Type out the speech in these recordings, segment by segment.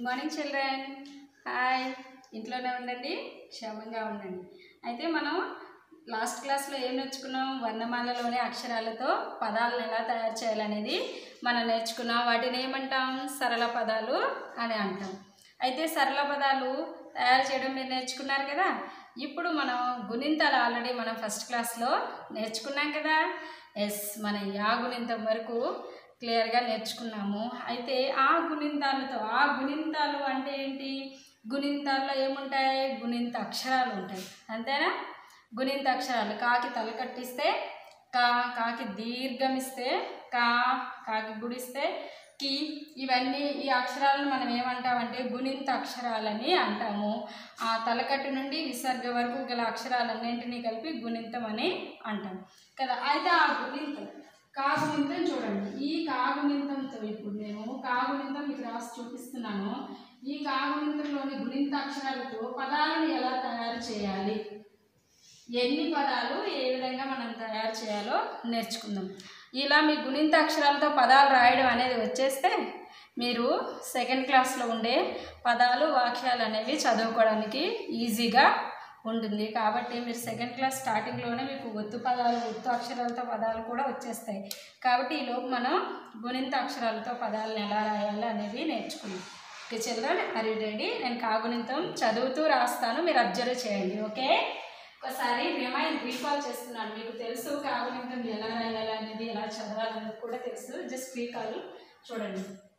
morning children hi ఇంట్లోనే ఉండండి క్షేమంగా ఉండండి అయితే మనం లాస్ట్ క్లాస్లో ఏం నేర్చుకున్నాం వర్ణమాలలోని అక్షరాలతో పదాలను ఎలా తయారు చేయాలనేది మనం నేర్చుకున్నాం వాటిని ఏమంటాం సరళ పదాలు అని అంటాం అయితే సరళ పదాలు తయారు చేయడం మీరు నేర్చుకున్నారు కదా ఇప్పుడు మనం గుణింతాలు ఆల్రెడీ మనం ఫస్ట్ క్లాస్లో నేర్చుకున్నాం కదా ఎస్ మన యా గుణింతం వరకు క్లియర్గా నేర్చుకున్నాము అయితే ఆ గుణింతాలతో ఆ గుణింతాలు అంటే ఏంటి గుణింతాల్లో ఏముంటాయి గుణింత అక్షరాలు ఉంటాయి అంతేనా గుణింత అక్షరాలు కాకి తల కట్టిస్తే కా కాకి దీర్ఘమిస్తే కా కాకి గుడిస్తే కి ఇవన్నీ ఈ అక్షరాలను మనం ఏమంటామంటే గుణింత అక్షరాలని అంటాము ఆ తలకట్టు నుండి విసర్గ వరకు గల అక్షరాలన్నింటినీ కలిపి గుణింతం అని అంటాం కదా అయితే ఆ గుణింతం కాగుణింతం చూడండి ఈ కాగుణింతంతో ఇప్పుడు నేను కాగుణింతం మీకు రాసి చూపిస్తున్నాను ఈ కాగుణింతంలోని గుణింత అక్షరాలతో పదాలను ఎలా తయారు చేయాలి ఎన్ని పదాలు ఏ విధంగా మనం తయారు చేయాలో నేర్చుకుందాం ఇలా మీ గుణింత అక్షరాలతో పదాలు రాయడం అనేది వచ్చేస్తే మీరు సెకండ్ క్లాస్లో ఉండే పదాలు వాక్యాలు అనేవి చదువుకోవడానికి ఈజీగా ఉంటుంది కాబట్టి మీరు సెకండ్ క్లాస్ స్టార్టింగ్లోనే మీకు ఒత్తు పదాలు ఒత్తు అక్షరాలతో పదాలు కూడా వచ్చేస్తాయి కాబట్టి ఈలోపు మనం గుణింత అక్షరాలతో పదాలను ఎలా రాయాలి అనేది నేర్చుకుందాం ఓకే చిల్డ్రన్ అరి రెడీ నేను కాగుణింతం చదువుతూ రాస్తాను మీరు అబ్జర్వ్ చేయండి ఓకే ఒకసారి రిమైండ్ రీకాల్ చేస్తున్నాను మీకు తెలుసు కాగుణింతం ఎలా రాయాలి అనేది ఎలా చదవాలనేది కూడా తెలుసు జస్ట్ రీకాల్ చూడండి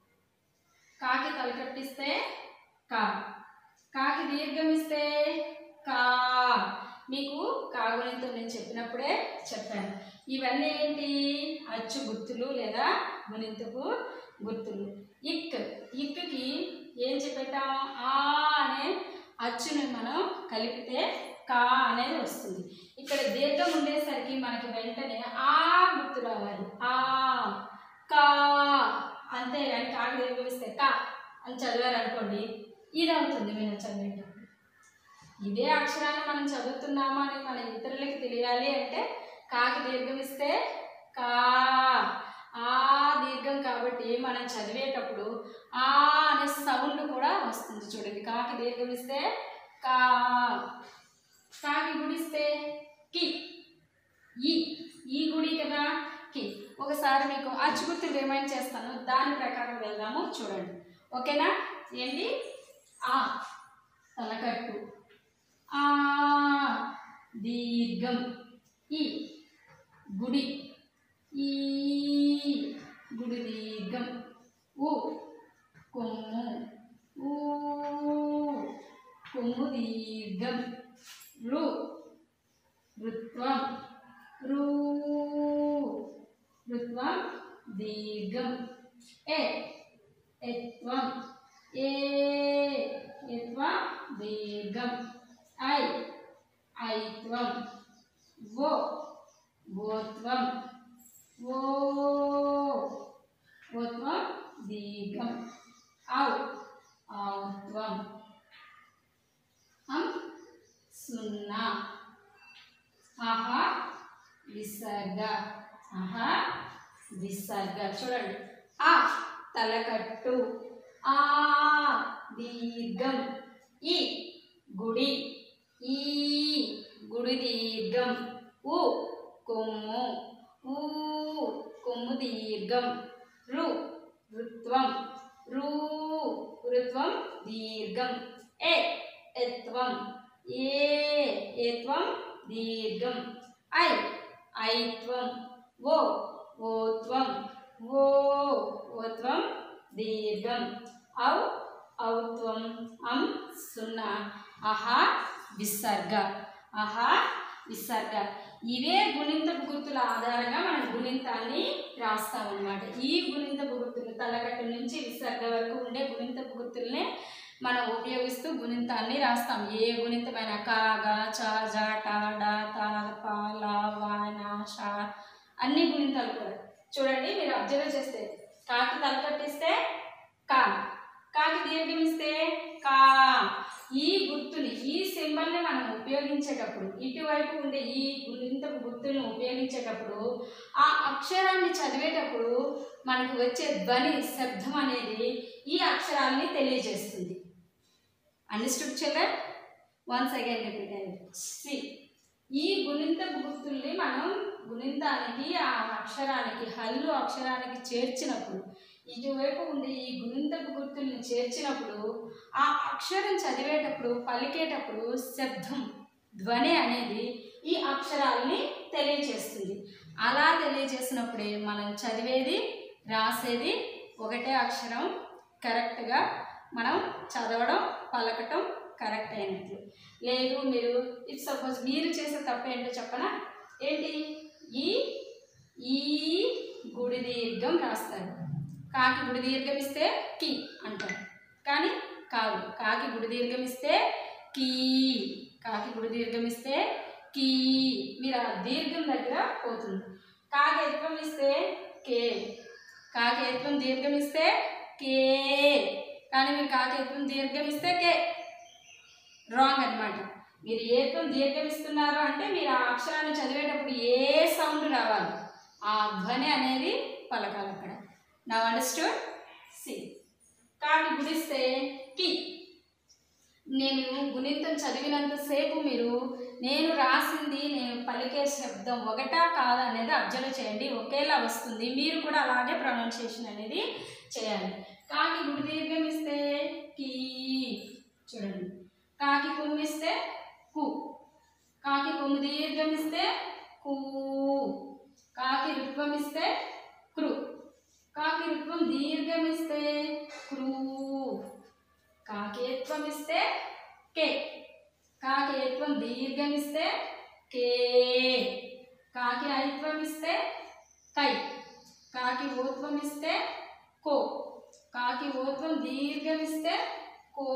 కాకి తలకట్టిస్తే కా కాకి దీర్ఘమిస్తే కా మీకు కాగుణింతం నేను చెప్పినప్పుడే చెప్పాను ఇవన్నీ ఏంటి అచ్చు గుర్తులు లేదా గుణింతపు గుర్తులు ఇక్ ఇక్కి ఏం చెప్పేటాము ఆ అనే అచ్చుని మనం కలిపితే కా అనేది వస్తుంది ఇక్కడ దీర్ఘం ఉండేసరికి మనకి వెంటనే ఆ గుర్తు రావాలి ఆ కా అంతే కానీ కాకి దీర్ఘమిస్తే కా అని చదివారు అనుకోండి ఇది అవుతుంది మీరు చదివేటప్పుడు ఇదే అక్షరాన్ని మనం చదువుతున్నామా అని మన ఇతరులకి తెలియాలి అంటే కాకి దీర్ఘమిస్తే కా ఆ దీర్ఘం కాబట్టి మనం చదివేటప్పుడు ఆ అనే సౌండ్ కూడా వస్తుంది చూడండి కాకి దీర్ఘమిస్తే కా కాకి గుడిస్తే కి ఈ ఈ గుడి కదా కి ఒకసారి మీకు అచ్చుగుర్తు రిమైండ్ చేస్తాను దాని ప్రకారం వెళ్దాము చూడండి ఓకేనా ఏంటి ఆ తలకట్టు ఆ దీర్ఘం ఈ గుడి ఈ గుడి దీర్ఘం ఊ కొమ్ము ఊ కొమ్ము దీర్ఘం రు ఋత్వం రూ ఋత్వం దీర్ఘం ఏ ఎత్వం ఏ ఎత్వం దీర్ఘం ఐ ఐత్వం ఓ గోత్వం ఓ ఓత్వం దీర్ఘం ఔ ఔత్వం అం సున్నా అహ విసర్గ అహ విసర్గ చూడండి ఆ తలకట్టు ఆ దీర్ఘం ఈ గుడి ఈ గుడి దీర్ఘం ఉ కొమ్ము ఊ కొమ్ము దీర్ఘం రు ఋత్వం రూ ఋత్వం దీర్ఘం ఏ ఎత్వం ఏ ఏత్వం దీర్ఘం ఐ ఐత్వం ఓ ఓత్వం ఓ ఓత్వం దీర్ఘం ఔ ఔత్వం అం సున్నా అహ విసర్గ అహ విసర్గ ఇవే గుణింతపు గుర్తుల ఆధారంగా మనం గుణింతాన్ని రాస్తామన్నమాట ఈ గుణింతపు గుర్తులు తలగట్టు నుంచి విసర్గ వరకు ఉండే గుణింతపు గుర్తుల్ని మనం ఉపయోగిస్తూ గుణింతాన్ని రాస్తాం ఏ గుణింతమైన కా గా చ జ ట డ త ప ల వ న ష అన్ని గుణింతాలు కూడా చూడండి మీరు అబ్జర్వ్ చేస్తే కాకి తలకట్టిస్తే కా కాకి దీర్ఘమిస్తే కా ఈ గుర్తుని ఈ సింబల్ని మనం ఉపయోగించేటప్పుడు ఇటువైపు ఉండే ఈ గుణింతపు గుర్తులను ఉపయోగించేటప్పుడు ఆ అక్షరాన్ని చదివేటప్పుడు మనకు వచ్చే ధ్వని శబ్దం అనేది ఈ అక్షరాలని తెలియజేస్తుంది understood children once again repeat అయ్యింది సి ఈ గుణింతపు గుర్తుల్ని మనం గుణింతానికి ఆ అక్షరానికి హల్లు అక్షరానికి చేర్చినప్పుడు ఇటువైపు ఉండి ఈ గుణింతపు గుర్తుల్ని చేర్చినప్పుడు ఆ అక్షరం చదివేటప్పుడు పలికేటప్పుడు శబ్దం ధ్వని అనేది ఈ అక్షరాలని తెలియచేస్తుంది అలా తెలియజేసినప్పుడే మనం చదివేది రాసేది ఒకటే అక్షరం కరెక్ట్గా మనం చదవడం పలకటం కరెక్ట్ అయినట్లు లేదు మీరు ఇఫ్ సపోజ్ మీరు చేసే తప్పు ఏంటో చెప్పనా ఏంటి ఈ ఈ గుడి దీర్ఘం రాస్తారు కాకి గుడి దీర్ఘం ఇస్తే కి అంటారు కానీ కాదు కాకి గుడి దీర్ఘం ఇస్తే కీ కాకి గుడి దీర్ఘం ఇస్తే కీ మీరు ఆ దీర్ఘం దగ్గర పోతుంది కాకి ఎత్వం ఇస్తే కే కాకి ఎత్వం దీర్ఘం ఇస్తే కే కానీ మీరు కాకి ఎత్వం దీర్ఘం ఇస్తే కే రాంగ్ అన్నమాట మీరు ఏత్వం దీర్ఘం ఇస్తున్నారు అంటే మీరు ఆ అక్షరాన్ని చదివేటప్పుడు ఏ సౌండ్ రావాలి ఆ ధ్వని అనేది పలకాలి అక్కడ నా అండర్స్టూడ్ సి కాకి గుడిస్తే కి నేను గుణితం చదివినంతసేపు మీరు నేను రాసింది నేను పలికే శబ్దం ఒకటా కాదా అనేది అబ్జర్వ్ చేయండి ఒకేలా వస్తుంది మీరు కూడా అలాగే ప్రొనౌన్సియేషన్ అనేది చేయాలి కాకి గుడి దీర్ఘం ఇస్తే కీ చూడండి కాకి కొమ్ము ఇస్తే కు కాకి కొమ్ము దీర్ఘం ఇస్తే కూ కాకి రుత్వం ఇస్తే క్రు కాకి రుత్వం దీర్ఘం ఇస్తే క్రూ కాకేత్వం ఇస్తే కే కాకేత్వం దీర్ఘం ఇస్తే కే కాకి ఐత్వం ఇస్తే కై కాకి ఓత్వం ఇస్తే కో కాకి ఓత్వం దీర్ఘం ఇస్తే కో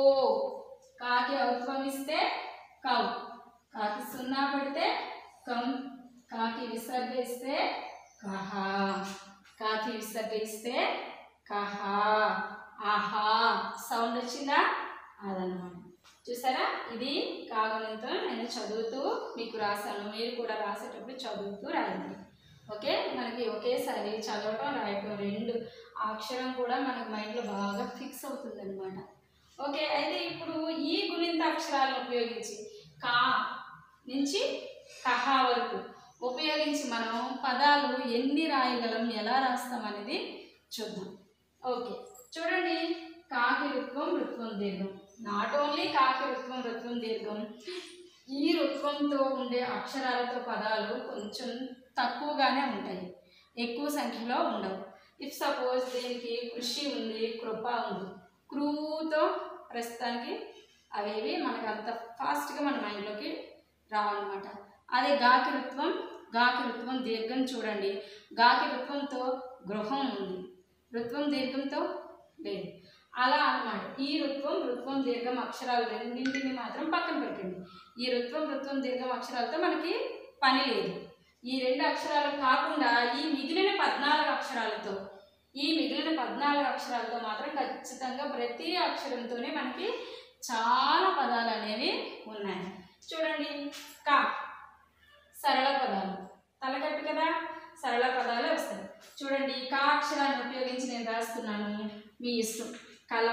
కాకి ఔత్వం ఇస్తే కౌ కాకి సున్నా పడితే కం కాకి విసర్గ ఇస్తే కహ కాకి విసర్గ ఇస్తే కహ ఆహా సౌండ్ వచ్చిందా అదనమాట చూసారా ఇది కాగనంతో నేను చదువుతూ మీకు రాశాను మీరు కూడా రాసేటప్పుడు చదువుతూ రాయండి ఓకే మనకి ఒకేసారి చదవటం రాయటం రెండు ఆ అక్షరం కూడా మనకి మైండ్లో బాగా ఫిక్స్ అవుతుంది అనమాట ఓకే అయితే ఇప్పుడు ఈ గుణింత అక్షరాలను ఉపయోగించి కా నుంచి కహ వరకు ఉపయోగించి మనం పదాలు ఎన్ని రాయగలం ఎలా రాస్తాం అనేది చూద్దాం ఓకే చూడండి కాకి రుత్వం రుత్వం దీర్ఘం నాట్ ఓన్లీ కాకి రుత్వం రుత్వం దీర్ఘం ఈ రుత్వంతో ఉండే అక్షరాలతో పదాలు కొంచెం తక్కువగానే ఉంటాయి ఎక్కువ సంఖ్యలో ఉండవు ఇఫ్ సపోజ్ దీనికి కృషి ఉంది కృప ఉంది క్రూతో ప్రస్తుతానికి అవేవి మనకు అంత ఫాస్ట్గా మన మైండ్లోకి రావన్నమాట అదే గాకి రుత్వం గాకి రుత్వం దీర్ఘం చూడండి గాకి రుత్వంతో గృహం ఉంది రుత్వం దీర్ఘంతో లేదు అలా అన్నమాట ఈ రుత్వం రుత్వం దీర్ఘం అక్షరాలు రెండింటిని మాత్రం పక్కన పెట్టండి ఈ రుత్వం రుత్వం దీర్ఘం అక్షరాలతో మనకి పని లేదు ఈ రెండు అక్షరాలు కాకుండా ఈ మిగిలిన పద్నాలుగు అక్షరాలతో ఈ మిగిలిన పద్నాలుగు అక్షరాలతో మాత్రం ఖచ్చితంగా ప్రతి అక్షరంతోనే మనకి చాలా పదాలు అనేవి ఉన్నాయి చూడండి కా సరళ పదాలు తలకట్టు కదా సరళ పదాలే వస్తాయి చూడండి కా అక్షరాన్ని ఉపయోగించి నేను రాస్తున్నాను మీ ఇష్టం కళ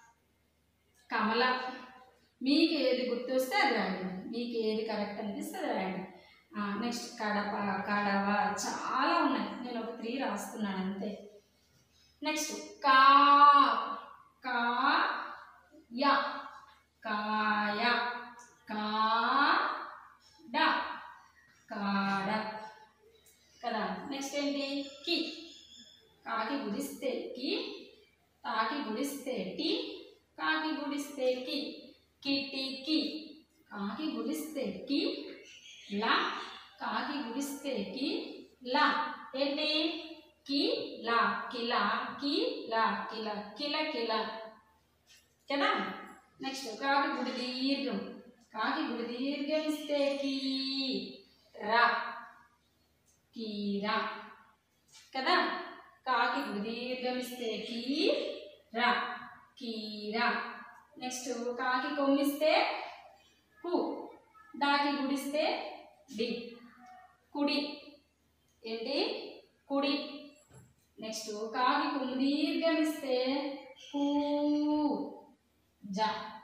కమల మీకు ఏది గుర్తు వస్తే అది రాయండి మీకు ఏది కరెక్ట్ అనిపిస్తే అది రాయండి నెక్స్ట్ కడప కడవ చాలా ఉన్నాయి నేను ఒక త్రీ రాస్తున్నాను అంతే నెక్స్ట్ కా కా యా కాయ కా డ కాడ కదా నెక్స్ట్ ఏంటి కి కాకి గుడిస్తే కి తాకి గుడిస్తే టి కాకి గుడిస్తే కి కిటికి కాకి గుడిస్తే కి లా కాకి గుడిస్తే కి లా ఏంటి కి లా కిలా కి లా కిలా కిల కిల కదా నెక్స్ట్ కాకి గుడి దీర్ఘం కాకి గుడి దీర్ఘం ఇస్తే కీ రా కీరా కదా కాకి గుడి దీర్ఘం ఇస్తే కీ రా కీరా నెక్స్ట్ కాకి కొమ్మిస్తే కు డాకి గుడిస్తే డి కుడి ఏంటి కుడి నెక్స్ట్ కాకి కొమ్ము దీర్ఘమిస్తే పూ జ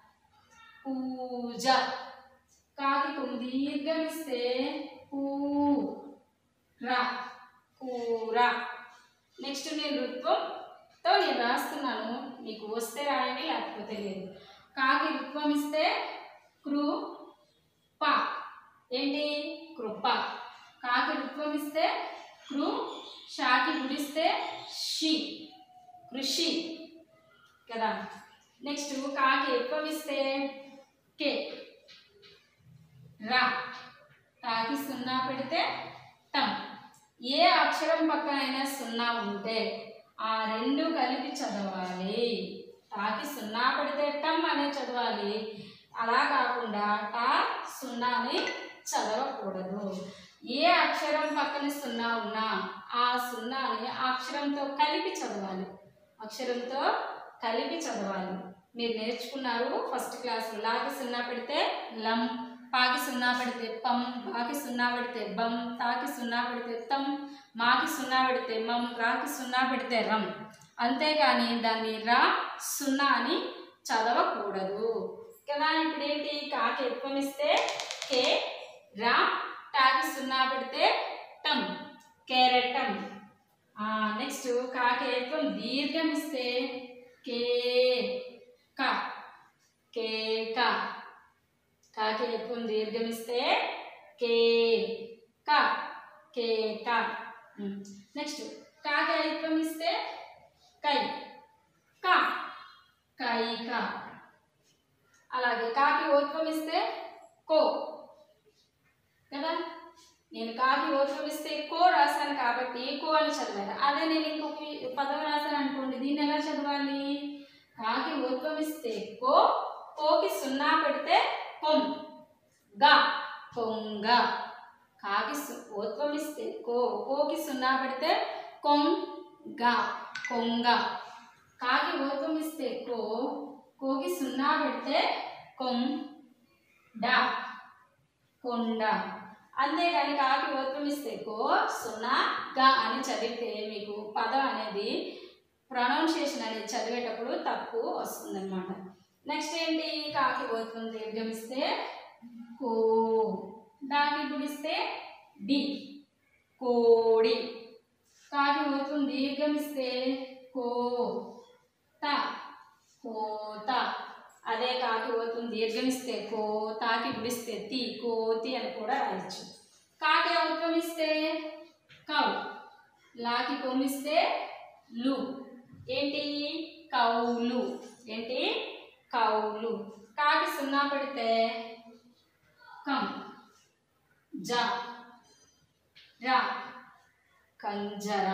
పూజ కాకి కొమ్ము దీర్ఘమిస్తే పూ రా కూర నెక్స్ట్ నేను ఋత్వంతో నేను రాస్తున్నాను మీకు వస్తే రాయండి లేకపోతే లేదు కాకి ఋత్వం ఇస్తే కృ ప ఏంటి కృప కాకి ఋత్వం ఇస్తే కృ షాకి గుడిస్తే షి కృషి కదా నెక్స్ట్ కాకి ఎక్కువ ఇస్తే కే రా కాకి సున్నా పెడితే టం ఏ అక్షరం పక్కనైనా సున్నా ఉంటే ఆ రెండు కలిపి చదవాలి టాకి సున్నా పెడితే టమ్ అనే చదవాలి అలా కాకుండా టా సున్నాని చదవకూడదు ఏ అక్షరం పక్కన సున్నా ఉన్నా ఆ సున్నాని ఆ అక్షరంతో కలిపి చదవాలి అక్షరంతో కలిపి చదవాలి మీరు నేర్చుకున్నారు ఫస్ట్ క్లాస్ లాకి సున్నా పెడితే లం పాకి సున్నా పెడితే పం బాకి సున్నా పెడితే బం తాకి సున్నా పెడితే తం మాకి సున్నా పెడితే మం రాకి సున్నా పెడితే రం అంతేగాని దాన్ని రా సున్నా అని చదవకూడదు కదా ఇప్పుడు ఏంటి కాకి ఎక్కువనిస్తే కే రా టాకి సున్నా పెడితే టం కేరటం నెక్స్ట్ కాకి ఎక్కువ దీర్ఘం ఇస్తే కే క కేక కాకి ఎక్కువ దీర్ఘమిస్తే కే క కేక నెక్స్ట్ కాకి ఎక్కువ ఇస్తే కై క కైక అలాగే కాకి ఓత్వం ఇస్తే కో కదా నేను కాకి ఓత్వం ఇస్తే కో రాశాను కాబట్టి కో అని చదివాను అదే నేను ఇంకొక పదం రాశాను అనుకోండి దీన్ని ఎలా చదవాలి కాకి ఓత్వం ఇస్తే కో కోకి సున్నా పెడితే పొం గా పొంగ కాకి సు- ఓత్వం ఇస్తే కో కోకి సున్నా పెడితే కొం గా కొంగ కాకి ఓత్వం ఇస్తే కో కోకి సున్నా పెడితే కొం డా కొండ అంతేగాని కాకి ఓత్వం ఇస్తే కో సున్నా గా అని చదివితే మీకు పదం అనేది ప్రొనౌన్సియేషన్ అనేది చదివేటప్పుడు తప్పు వస్తుందన్నమాట నెక్స్ట్ ఏంటి కాకి ఓత్వం దీర్ఘమిస్తే కో దాకి గుడిస్తే డి కోడి కాకి ఓత్వం దీర్ఘమిస్తే కో త కోత అదే కాకి ఓత్వం దీర్ఘమిస్తే కో తాకి గుడిస్తే తి కోతి అని కూడా రాయొచ్చు కాకి ఓత్వం ఇస్తే కౌ లాకి కొమ్మిస్తే లు ఏంటి కౌలు ఏంటి కౌలు కాకి సున్నా పెడితే కం జ రా కంజర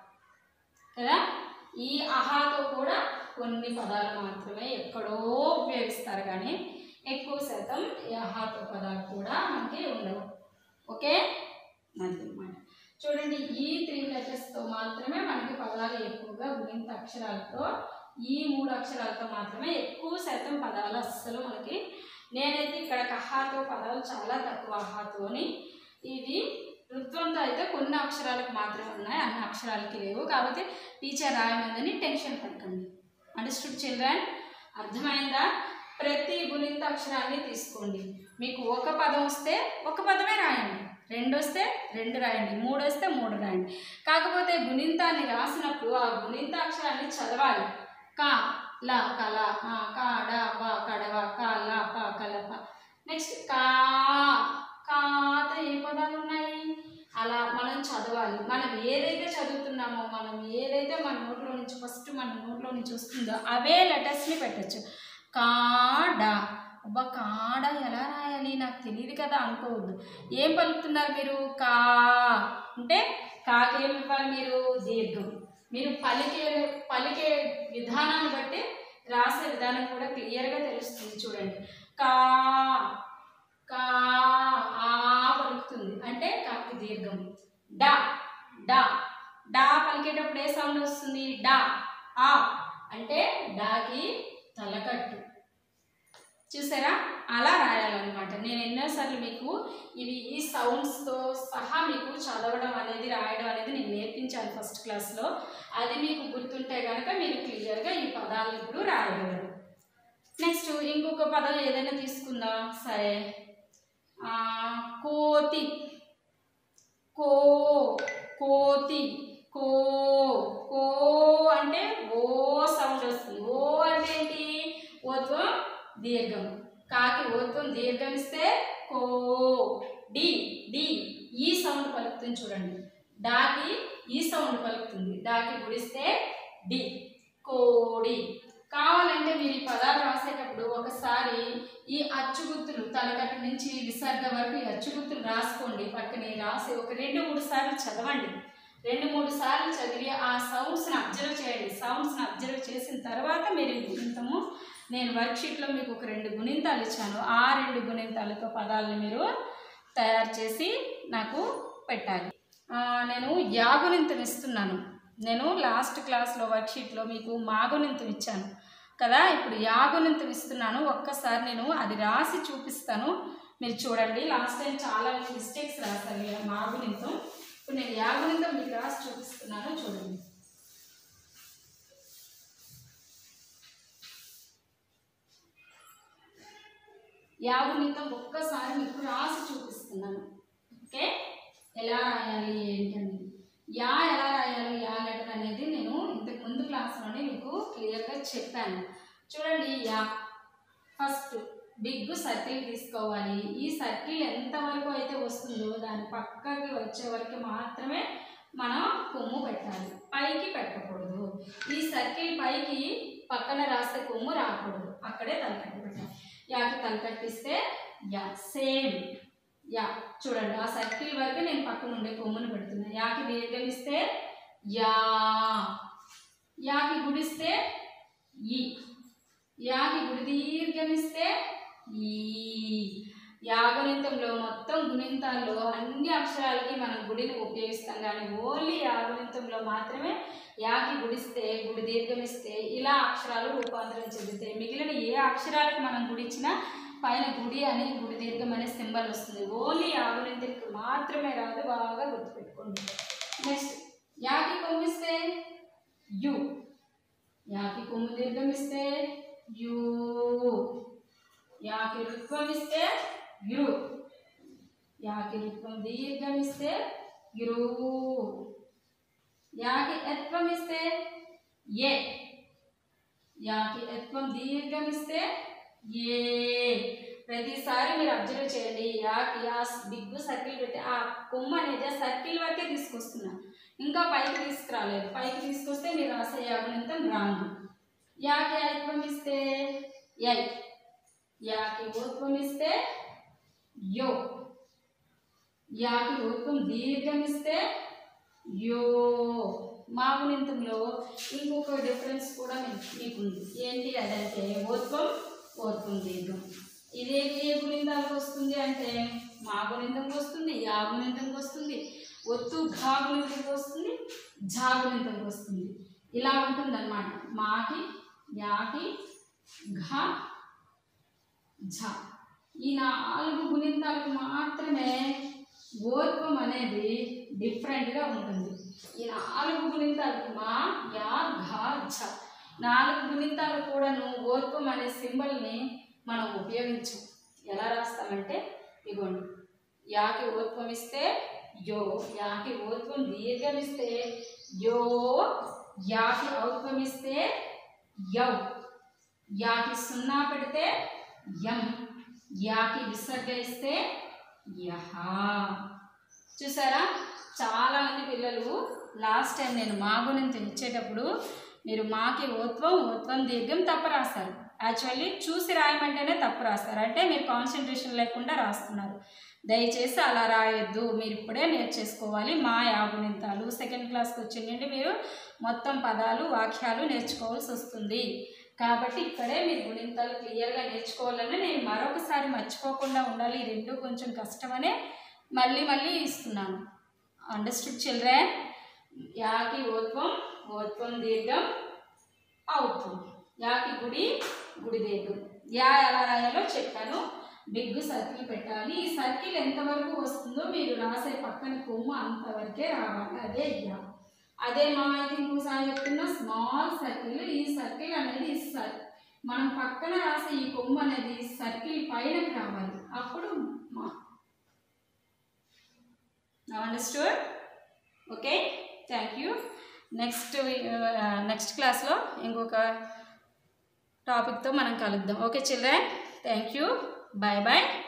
కదా ఈ అహాతో కూడా కొన్ని పదాలు మాత్రమే ఎక్కడో ఉపయోగిస్తారు కానీ ఎక్కువ శాతం ఈ అహాతో పదాలు కూడా మనకి ఉండవు ఓకే అది అన్నమాట చూడండి ఈ త్రీ లెటర్స్తో మాత్రమే మనకి పదాలు ఎక్కువగా గుణింత అక్షరాలతో ఈ మూడు అక్షరాలతో మాత్రమే ఎక్కువ శాతం పదాలు అస్సలు మనకి నేనైతే ఇక్కడ కహాతో పదాలు చాలా తక్కువ అహాతోని ఇది ఋత్వంతో అయితే కొన్ని అక్షరాలకు మాత్రమే ఉన్నాయి అన్ని అక్షరాలకి లేవు కాబట్టి టీచర్ రాయమందని టెన్షన్ పడకండి అండర్స్టూడ్ చిల్డ్రన్ అర్థమైందా ప్రతి గుణింత అక్షరాన్ని తీసుకోండి మీకు ఒక పదం వస్తే ఒక పదమే రాయండి రెండు వస్తే రెండు రాయండి మూడు వస్తే మూడు రాయండి కాకపోతే గుణింతాన్ని రాసినప్పుడు ఆ గుణింత అక్షరాన్ని చదవాలి కా ల కల ఆ, కాడ వ కడవ కాల ప కలప నెక్స్ట్ కా కాత ఏ పదాలు ఉన్నాయి అలా మనం చదవాలి మనం ఏదైతే చదువుతున్నామో మనం ఏదైతే మన నోట్లో నుంచి ఫస్ట్ మన నోట్లో నుంచి వస్తుందో అవే లెటర్స్ని పెట్టచ్చు కాడ అబ్బా కాడ ఎలా రాయాలి నాకు తెలియదు కదా అనుకోవద్దు ఏం పలుకుతున్నారు మీరు కా అంటే కాకేం ఇవ్వాలి మీరు దీర్ఘం మీరు పలికే పలికే విధానాన్ని బట్టి రాసే విధానం కూడా క్లియర్గా తెలుస్తుంది చూడండి కా కా ఆ పలుకుతుంది అంటే కాకి దీర్ఘం డా డా డా పలికేటప్పుడు ఏ సౌండ్ వస్తుంది డా ఆ అంటే డాకి తలకట్టు చూసారా అలా రాయాలన్నమాట నేను ఎన్నోసార్లు మీకు ఇవి ఈ సౌండ్స్తో సహా మీకు చదవడం అనేది రాయడం అనేది నేను నేర్పించాను ఫస్ట్ క్లాస్లో అది మీకు గుర్తుంటే కనుక మీరు క్లియర్గా ఈ పదాలను ఇప్పుడు రాయగలరు నెక్స్ట్ ఇంకొక పదం ఏదైనా తీసుకుందాం సరే ఆ, కోతి కో కోతి కో కో అంటే ఓ సౌండ్ వస్తుంది ఓ అంటే ఏంటి ఓత్వం దీర్ఘం కాకి ఓత్వం దీర్ఘం ఇస్తే కో డి డి ఈ సౌండ్ పలుకుతుంది చూడండి డాకి ఈ సౌండ్ పలుకుతుంది డాకి గుడిస్తే డి కోడి కావాలంటే మీరు ఈ పదాలు రాసేటప్పుడు ఒకసారి ఈ అచ్చుగుత్తులు తలకట్టు నుంచి విసర్గ వరకు ఈ అచ్చుగుత్తులు రాసుకోండి పక్కనే రాసి ఒక రెండు మూడు సార్లు చదవండి రెండు మూడు సార్లు చదివి ఆ సౌండ్స్ని అబ్జర్వ్ చేయండి సౌండ్స్ని అబ్జర్వ్ చేసిన తర్వాత మీరు ఈ గుణింతము నేను వర్క్షీట్లో మీకు ఒక రెండు గుణింతాలు ఇచ్చాను ఆ రెండు గుణింతాలతో పదాలను మీరు తయారు చేసి నాకు పెట్టాలి ఆ, నేను యాగుణింతం ఇస్తున్నాను నేను లాస్ట్ క్లాస్లో వర్క్షీట్లో మీకు మాగుణింతం ఇచ్చాను కదా ఇప్పుడు యాగుణింతం ఇస్తున్నాను ఒక్కసారి నేను అది రాసి చూపిస్తాను మీరు చూడండి లాస్ట్ టైం చాలా మిస్టేక్స్ రాశాను ఇలా మాగుణింతం ఇప్పుడు నేను యాగుణింతం మీకు రాసి చూపిస్తున్నాను చూడండి యాగుణింతం ఒక్కసారి మీకు రాసి చూపిస్తున్నాను ఓకే ఎలా రాయాలి ఏంటని యా ఎలా రాయాలి యా లెటర్ అనేది నేను ఇంతకు ముందు క్లాస్లోనే మీకు క్లియర్గా చెప్పాను చూడండి యా ఫస్ట్ బిగ్ సర్కిల్ తీసుకోవాలి ఈ సర్కిల్ ఎంతవరకు అయితే వస్తుందో దాని పక్కకి వచ్చే వరకు మాత్రమే మనం కొమ్ము పెట్టాలి పైకి పెట్టకూడదు ఈ సర్కిల్ పైకి పక్కన రాస్తే కొమ్ము రాకూడదు అక్కడే తలకట్టు పెట్టాలి యాకి తలకట్టిస్తే యా సేమ్ యా చూడండి ఆ సర్కిల్ వరకు నేను పక్కన ఉండే కొమ్మును పెడుతున్నా యాకి దీర్ఘం ఇస్తే యా యాకి గుడిస్తే ఈ యాకి గుడి దీర్ఘం ఇస్తే ఈ యాగుణింతంలో మొత్తం గుణింతాల్లో అన్ని అక్షరాలకి మనం గుడిని ఉపయోగిస్తాం కానీ ఓన్లీ యాగుణింతంలో మాత్రమే యాకి గుడిస్తే గుడి దీర్ఘం ఇస్తే ఇలా అక్షరాలు రూపాంతరం చెందుతాయి మిగిలిన ఏ అక్షరాలకు మనం గుడిచ్చినా పైన గుడి అని గుడి దీర్ఘం అనే సింబల్ వస్తుంది ఓన్లీ యాగుణింతంకి మాత్రమే రాదు బాగా గుర్తుపెట్టుకోండి నెక్స్ట్ యాకి కొమ్మిస్తే యు యాకి కొమ్ము దీర్ఘం ఇస్తే యూ యాకి రుత్వం ఇస్తే యురు యాకి రుత్వం దీర్ఘం ఇస్తే యురు యాకి ఎత్వం ఇస్తే ఏ యాకి ఎత్వం దీర్ఘం ఇస్తే ఏ ప్రతిసారి మీరు అబ్జర్వ్ చేయండి యాకి ఆ బిగ్ సర్కిల్ పెట్టి ఆ కొమ్మ అనేది ఆ సర్కిల్ వరకే తీసుకొస్తున్నా ఇంకా పైకి తీసుకురాలేదు పైకి తీసుకొస్తే మీరు రాసే యాగుణింతం రాంగ్ యాకి ఐత్వం ఇస్తే యై యాకి ఊత్వం ఇస్తే యో యాకి ఊత్వం దీర్ఘం ఇస్తే యో మాగుణింతంలో ఇంకొక డిఫరెన్స్ కూడా మీకు మీకుంది ఏంటి అదంటే ఓత్వం ఓత్వం దీర్ఘం ఇదే ఏ గుణింతాలకు వస్తుంది అంటే మా గుణింతంకి వస్తుంది యా గుణింతంకి వస్తుంది ఒత్తు ఘా గుణింతంకి వస్తుంది ఝా గుణింతంకి వస్తుంది ఇలా ఉంటుందన్నమాట మాకి యాకి ఘ ఝ ఈ నాలుగు గుణింతాలకు మాత్రమే ఓత్వం అనేది డిఫరెంట్గా ఉంటుంది ఈ నాలుగు గుణింతాలకు మా యా ఘ ఝ నాలుగు గుణింతాలు కూడాను ఓత్వం అనే సింబల్ని మనం ఉపయోగించం ఎలా రాస్తామంటే ఇగోండి యాకి ఓత్వం ఇస్తే యో యాకి ఓత్వం దీర్ఘం ఇస్తే యో యాకి ఔత్వం ఇస్తే యౌ యాకి సున్నా పెడితే యం యాకి విసర్గ ఇస్తే యహ చూసారా చాలా మంది పిల్లలు లాస్ట్ టైం నేను మాగుణింతం ఇచ్చేటప్పుడు మీరు మాకి ఓత్వం ఓత్వం దీర్ఘం తప్పు రాస్తారు యాక్చువల్లీ చూసి రాయమంటేనే తప్పు రాస్తారు అంటే మీరు కాన్సన్ట్రేషన్ లేకుండా రాస్తున్నారు దయచేసి అలా రాయొద్దు మీరు ఇప్పుడే నేర్చేసుకోవాలి మా యాగుణింతాలు సెకండ్ క్లాస్కి వచ్చిందంటే మీరు మొత్తం పదాలు వాక్యాలు నేర్చుకోవాల్సి వస్తుంది కాబట్టి ఇక్కడే మీరు గుణింతాలు క్లియర్గా నేర్చుకోవాలని నేను మరొకసారి మర్చిపోకుండా ఉండాలి ఈ రెండు కొంచెం కష్టమనే మళ్ళీ మళ్ళీ ఇస్తున్నాను అండర్స్టూడ్ చిల్డ్రన్ యాకి ఓత్వం ఓత్వం దీర్ఘం ఔత్వం యాకి గుడి గుడి దీర్ఘం యా ఎలా రాయాలో చెప్పాను బిగ్ సర్కిల్ పెట్టాలి ఈ సర్కిల్ ఎంతవరకు వస్తుందో మీరు రాసే పక్కన కొమ్ము అంతవరకే రావాలి అదే యా అదే మా అయితే ఇంకోసారి చెప్తున్నా స్మాల్ సర్కిల్ ఈ సర్కిల్ అనేది సర్ మనం పక్కన రాసే ఈ కొమ్ము అనేది సర్కిల్ పైనకి రావాలి అప్పుడు మా understood okay thank you next next క్లాస్లో ఇంకొక టాపిక్తో మనం కలుద్దాం okay children thank you bye bye